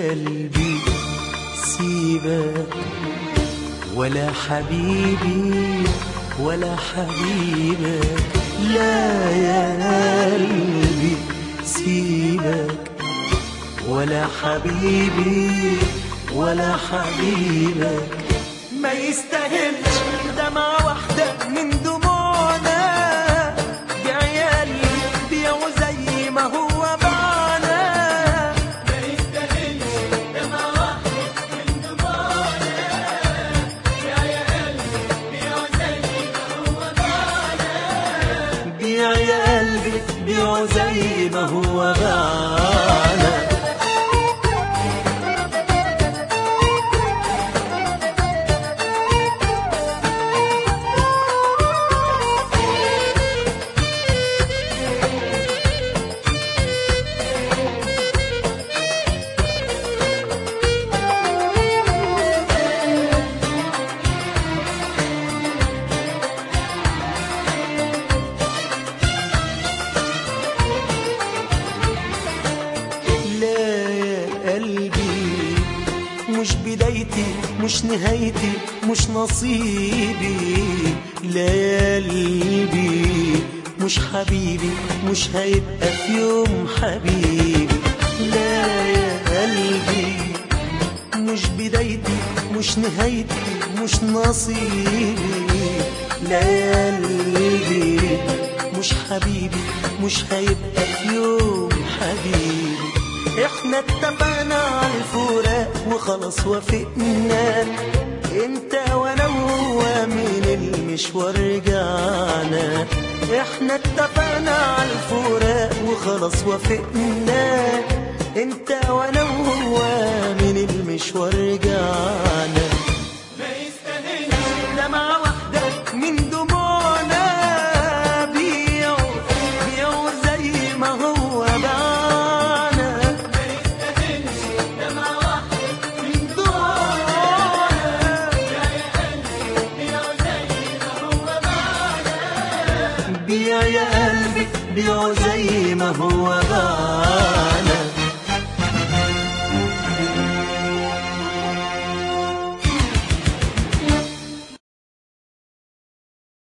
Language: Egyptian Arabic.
قلبي سيبك ولا حبيبي ولا حبيبك لا يا قلبي سيبك ولا حبيبي ولا حبيبك ما يستاهلش دمعة واحدة من دموعنا بيع يا قلبي بيعه زي ما هو باعنا بيع يا قلبي بيعه زي ما هو باعنا لا يا قلبي مش بدايتي مش نهايتي مش نصيبي لا يا قلبي مش حبيبي مش هيبقى في يوم حبيبي لا يا قلبي مش بدايتي مش نهايتي مش نصيبي لا يا قلبي مش حبيبي مش هيبقى في يوم حبيبي احنا اتفقنا على الفراق وخلاص وافقنا انت وانا وهو من المشوار رجعنا احنا اتفقنا على الفراق وخلاص وافقنا انت وانا وهو من المشوار رجعنا دمعة واحدة من دموعنا بيعوا بيعوا زي ما هو باعنا من دموعنا بيع يا قلبي بيعوا زي ما هو باعنا